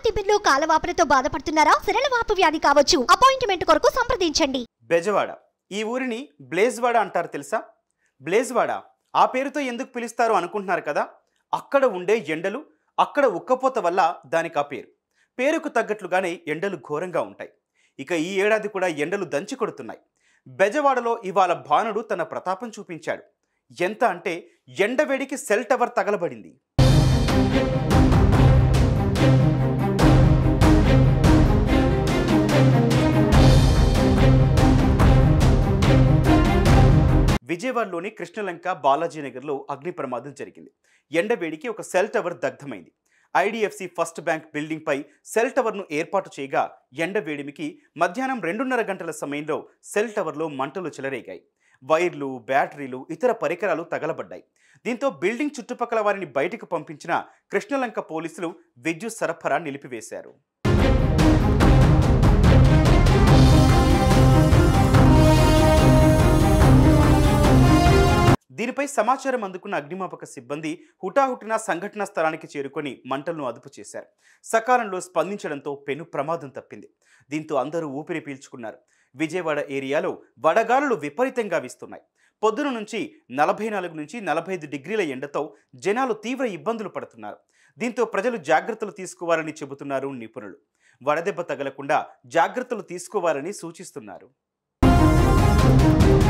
తిమ్మిర్లు కాలవాపులతో బాధపడుతున్నారా సిరలవాపు వ్యాధి కావచ్చు అపాయింట్మెంట్ కొరకు సంప్రదించండి బెజవాడ ఈ ఊరిని బ్లేజ్వాడ అంటారు తెలుసా బ్లేజ్వాడ ఆ పేరుతో ఎందుకు పిలుస్తారు అనుకుంటున్నారు కదా అక్కడ ఉండే ఎండలు అక్కడ ఉక్కపోత వల్ల దానికి ఆ పేరు పేరుకు తగ్గట్లుగానే ఎండలు ఘోరంగా ఉంటాయి ఇక ఈ ఏడాది కూడా ఎండలు దంచి కొడుతున్నాయి బెజవాడలో ఇవాళ భానుడు తన ప్రతాపం చూపించాడు ఎంత అంటే ఎండవేడికి సెల్ టవర్ తగలబడింది విజయవాడలోని కృష్ణలంక బాలాజీనగర్లో అగ్ని ప్రమాదం జరిగింది ఎండవేడికి ఒక సెల్ టవర్ దగ్ధమైంది ఐడిఎఫ్సి ఫస్ట్ బ్యాంక్ బిల్డింగ్పై సెల్ టవర్ను ఏర్పాటు చేయగా ఎండవేడిమికి మధ్యాహ్నం రెండున్నర గంటల సమయంలో సెల్ టవర్లో మంటలు చెలరేగాయి వైర్లు బ్యాటరీలు ఇతర పరికరాలు తగలబడ్డాయి దీంతో బిల్డింగ్ చుట్టుపక్కల వారిని బయటకు పంపించిన కృష్ణలంక పోలీసులు విద్యుత్ సరఫరా నిలిపివేశారు దీనిపై సమాచారం అందుకున్న అగ్నిమాపక సిబ్బంది హుటాహుటిన సంఘటన స్థలానికి చేరుకొని మంటలను అదుపు చేశారు సకాలంలో స్పందించడంతో పెను ప్రమాదం తప్పింది దీంతో అందరూ ఊపిరి పీల్చుకున్నారు విజయవాడ ఏరియాలో వడగాలులు విపరీతంగా వీస్తున్నాయి పొద్దున నుంచి నలభై నాలుగు నుంచి నలభై ఐదు డిగ్రీల ఎండతో జనాలు తీవ్ర ఇబ్బందులు పడుతున్నారు దీంతో ప్రజలు జాగ్రత్తలు తీసుకోవాలని చెబుతున్నారు నిపుణులు వడదెబ్బ తగలకుండా జాగ్రత్తలు తీసుకోవాలని సూచిస్తున్నారు